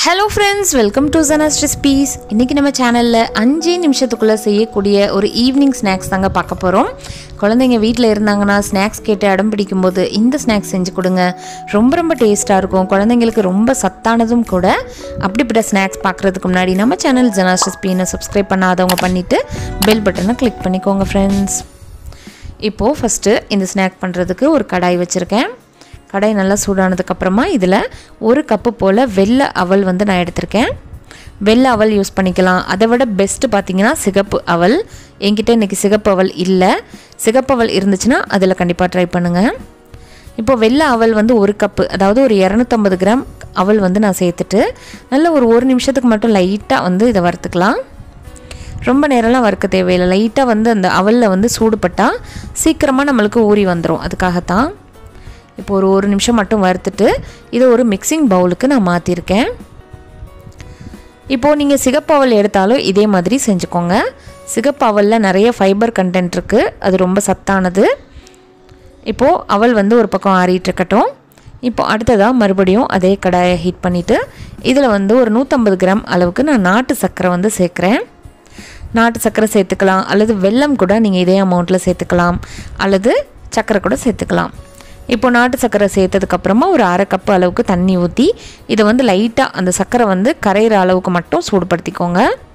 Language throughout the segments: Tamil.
hello friends welcome to Janas recipes இன்றைக்கி நம்ம சேனலில் அஞ்சே நிமிஷத்துக்குள்ளே செய்யக்கூடிய ஒரு ஈவினிங் ஸ்நாக்ஸ் தாங்க பார்க்க போகிறோம் குழந்தைங்க வீட்டில் இருந்தாங்கன்னா ஸ்நாக்ஸ் கேட்டு அடம் பிடிக்கும்போது இந்த ஸ்நாக்ஸ் செஞ்சு கொடுங்க ரொம்ப ரொம்ப டேஸ்ட்டாக இருக்கும் குழந்தைங்களுக்கு ரொம்ப சத்தானதும் கூட அப்படிப்பட்ட ஸ்நாக்ஸ் பார்க்குறதுக்கு முன்னாடி நம்ம சேனல் ஜனாஸ் ரெசிபின்னு சப்ஸ்கிரைப் பண்ணாதவங்க பண்ணிவிட்டு பெல் பட்டனை கிளிக் பண்ணிக்கோங்க ஃப்ரெண்ட்ஸ் இப்போது ஃபஸ்ட்டு இந்த ஸ்நாக் பண்ணுறதுக்கு ஒரு கடாய் வச்சுருக்கேன் கடாய் நல்லா சூடானதுக்கப்புறமா இதில் ஒரு கப்பு போல் வெள்ளை அவல் வந்து நான் எடுத்திருக்கேன் வெள்ளை அவல் யூஸ் பண்ணிக்கலாம் அதை விட பெஸ்ட்டு பார்த்தீங்கன்னா சிகப்பு அவல் என்கிட்ட இன்றைக்கி சிகப்பு அவல் இல்லை சிகப்பு அவல் இருந்துச்சுன்னா அதில் கண்டிப்பாக ட்ரை பண்ணுங்கள் இப்போ வெள்ளை அவல் வந்து ஒரு கப்பு அதாவது ஒரு இரநூத்தம்பது கிராம் அவல் வந்து நான் சேர்த்துட்டு நல்ல ஒரு ஒரு நிமிஷத்துக்கு மட்டும் லைட்டாக வந்து இதை வறுத்துக்கலாம் ரொம்ப நேரம்லாம் வறுக்க தேவையில்லை லைட்டாக வந்து அந்த அவலில் வந்து சூடுபட்டால் சீக்கிரமாக நம்மளுக்கு ஊறி வந்துடும் அதுக்காகத்தான் இப்போ ஒரு ஒரு நிமிஷம் மட்டும் வறுத்துட்டு இதை ஒரு மிக்சிங் பவுலுக்கு நான் மாற்றிருக்கேன் இப்போது நீங்கள் சிகப்பு அவல் எடுத்தாலும் இதே மாதிரி செஞ்சுக்கோங்க சிகப்பு அவலில் நிறைய ஃபைபர் கண்டென்ட் இருக்குது அது ரொம்ப சத்தானது இப்போது அவல் வந்து ஒரு பக்கம் ஆறிட்டு இருக்கட்டும் இப்போ அடுத்ததாக மறுபடியும் அதே கடாயை ஹீட் பண்ணிவிட்டு இதில் வந்து ஒரு நூற்றம்பது கிராம் அளவுக்கு நான் நாட்டு சர்க்கரை வந்து சேர்க்குறேன் நாட்டு சர்க்கரை சேர்த்துக்கலாம் அல்லது வெல்லம் கூட நீங்கள் இதே அமௌண்ட்டில் சேர்த்துக்கலாம் அல்லது சர்க்கரை கூட சேர்த்துக்கலாம் இப்போ நாட்டு சர்க்கரை சேர்த்ததுக்கப்புறமா ஒரு அரை கப்பு அளவுக்கு தண்ணி ஊற்றி இதை வந்து லைட்டாக அந்த சர்க்கரை வந்து கரையிற அளவுக்கு மட்டும் சூடுபடுத்திக்கோங்க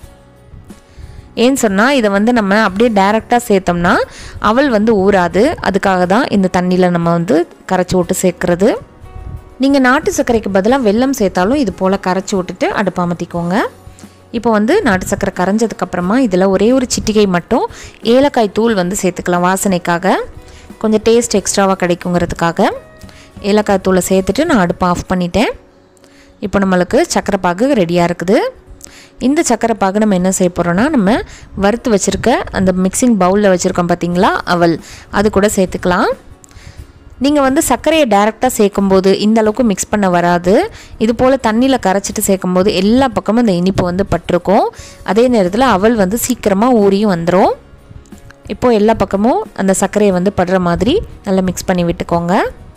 ஏன்னு சொன்னால் இதை வந்து நம்ம அப்படியே டைரெக்டாக சேர்த்தோம்னா அவள் வந்து ஊறாது அதுக்காக தான் இந்த தண்ணியில் நம்ம வந்து கரைச்சி விட்டு சேர்க்குறது நீங்கள் நாட்டு சர்க்கரைக்கு பதிலாக வெல்லம் சேர்த்தாலும் இது போல் கரைச்சி விட்டுட்டு அடுப்பு அமர்த்திக்கோங்க இப்போ வந்து நாட்டு சர்க்கரை கரைஞ்சதுக்கப்புறமா இதில் ஒரே ஒரு சிட்டிகை மட்டும் ஏலக்காய் தூள் வந்து சேர்த்துக்கலாம் வாசனைக்காக கொஞ்சம் டேஸ்ட் எக்ஸ்ட்ராவாக கிடைக்குங்கிறதுக்காக ஏலக்காய் தூளை சேர்த்துட்டு நான் அடுப்பை ஆஃப் பண்ணிட்டேன் இப்போ நம்மளுக்கு சக்கரை பாகு ரெடியாக இருக்குது இந்த சக்கரை பாகு நம்ம என்ன செய்ய போகிறோன்னா நம்ம வறுத்து வச்சுருக்க அந்த மிக்சிங் பவுலில் வச்சுருக்கோம் பார்த்தீங்களா அவல் அது கூட சேர்த்துக்கலாம் நீங்கள் வந்து சர்க்கரையை டைரெக்டாக சேர்க்கும்போது இந்த அளவுக்கு மிக்ஸ் பண்ண வராது இது போல் தண்ணியில் கரைச்சிட்டு சேர்க்கும்போது எல்லா பக்கமும் இந்த இனிப்பு வந்து பட்டிருக்கும் அதே நேரத்தில் அவல் வந்து சீக்கிரமாக ஊறியும் வந்துடும் இப்போது எல்லா பக்கமும் அந்த சர்க்கரையை வந்து படுற மாதிரி நல்லா மிக்ஸ் பண்ணி விட்டுக்கோங்க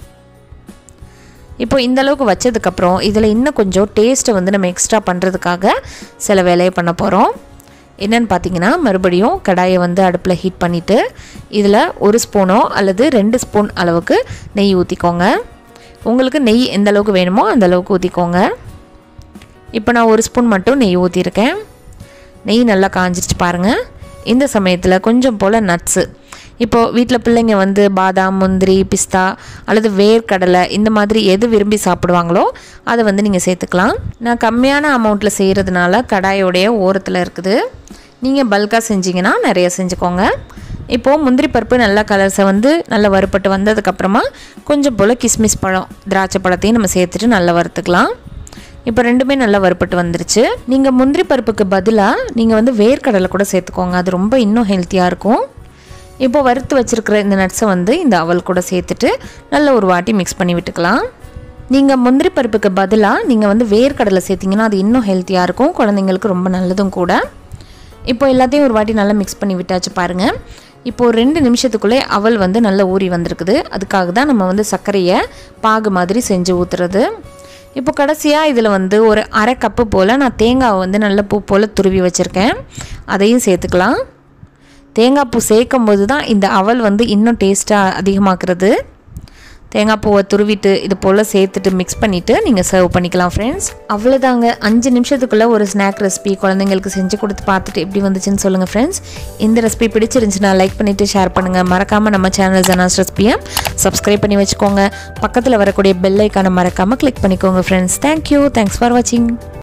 இப்போ இந்த அளவுக்கு வச்சதுக்கப்புறம் இதில் இன்னும் கொஞ்சம் டேஸ்ட்டை வந்து நம்ம எக்ஸ்ட்ரா பண்ணுறதுக்காக சில வேலையை பண்ண போகிறோம் என்னென்னு பார்த்தீங்கன்னா மறுபடியும் கடாயை வந்து அடுப்பில் ஹீட் பண்ணிவிட்டு இதில் ஒரு ஸ்பூனோ அல்லது ரெண்டு ஸ்பூன் அளவுக்கு நெய் ஊற்றிக்கோங்க உங்களுக்கு நெய் எந்த அளவுக்கு வேணுமோ அந்த அளவுக்கு ஊற்றிக்கோங்க இப்போ நான் ஒரு ஸ்பூன் மட்டும் நெய் ஊற்றிருக்கேன் நெய் நல்லா காஞ்சிருச்சு பாருங்கள் இந்த சமயத்தில் கொஞ்சம் போல் நட்ஸு இப்போது வீட்டில் பிள்ளைங்க வந்து பாதாம் முந்திரி பிஸ்தா அல்லது வேர்க்கடலை இந்த மாதிரி எது விரும்பி சாப்பிடுவாங்களோ அதை வந்து நீங்கள் சேர்த்துக்கலாம் நான் கம்மியான அமௌண்ட்டில் செய்கிறதுனால கடாயோடைய ஓரத்தில் இருக்குது நீங்கள் பல்காக செஞ்சிங்கன்னா நிறைய செஞ்சுக்கோங்க இப்போது முந்திரி பருப்பு நல்லா கலர்ஸை வந்து நல்லா வறுப்பட்டு வந்ததுக்கப்புறமா கொஞ்சம் போல் கிஸ்மிஸ் பழம் திராட்சை பழத்தையும் நம்ம சேர்த்துட்டு நல்லா வறுத்துக்கலாம் இப்போ ரெண்டுமே நல்லா வறுப்பட்டு வந்துருச்சு நீங்கள் முந்திரி பருப்புக்கு பதிலாக நீங்கள் வந்து வேர்க்கடலை கூட சேர்த்துக்கோங்க அது ரொம்ப இன்னும் ஹெல்த்தியாக இருக்கும் இப்போ வறுத்து வச்சுருக்கிற இந்த நட்ஸை வந்து இந்த அவல் கூட சேர்த்துட்டு நல்ல ஒரு வாட்டி மிக்ஸ் பண்ணி விட்டுக்கலாம் நீங்கள் முந்திரி பருப்புக்கு பதிலாக நீங்கள் வந்து வேர்க்கடலை சேர்த்திங்கன்னா அது இன்னும் ஹெல்த்தியாக இருக்கும் குழந்தைங்களுக்கு ரொம்ப நல்லதும் கூட இப்போ எல்லாத்தையும் ஒரு வாட்டி நல்லா மிக்ஸ் பண்ணி விட்டாச்சு பாருங்கள் இப்போது ரெண்டு நிமிஷத்துக்குள்ளே அவல் வந்து நல்லா ஊறி வந்திருக்குது அதுக்காக தான் நம்ம வந்து சர்க்கரையை பாகு மாதிரி செஞ்சு ஊற்றுறது இப்போ கடைசியாக இதில் வந்து ஒரு அரை கப்பு போல் நான் தேங்காவை வந்து நல்ல பூ போல் துருவி வச்சுருக்கேன் அதையும் சேர்த்துக்கலாம் தேங்காய் பூ சேர்க்கும் போது தான் இந்த அவல் வந்து இன்னும் டேஸ்ட்டாக அதிகமாக்குறது தேங்காய் பூவை துருவிட்டு இது போல் சேர்த்துட்டு மிக்ஸ் பண்ணிவிட்டு நீங்கள் சர்வ் பண்ணிக்கலாம் ஃப்ரெண்ட்ஸ் அவ்வளோதாங்க அஞ்சு நிமிஷத்துக்குள்ளே ஒரு ஸ்நாக் ரெசிபி குழந்தைங்களுக்கு செஞ்சு கொடுத்து பார்த்துட்டு எப்படி வந்துச்சுன்னு சொல்லுங்கள் ஃப்ரெண்ட்ஸ் இந்த ரெசிபி பிடிச்சிருந்துச்சுன்னா லைக் பண்ணிவிட்டு ஷேர் பண்ணுங்கள் மறக்காமல் நம்ம சேனல் ஜனாஸ் ரெசிபியை சப்ஸ்கிரைப் பண்ணி வச்சுக்கோங்க பக்கத்தில் வரக்கூடிய பெல் ஐக்கானை மறக்காமல் கிளிக் பண்ணிக்கோங்க ஃப்ரெண்ட்ஸ் தேங்க்யூ தேங்க்ஸ் ஃபார் வாட்சிங்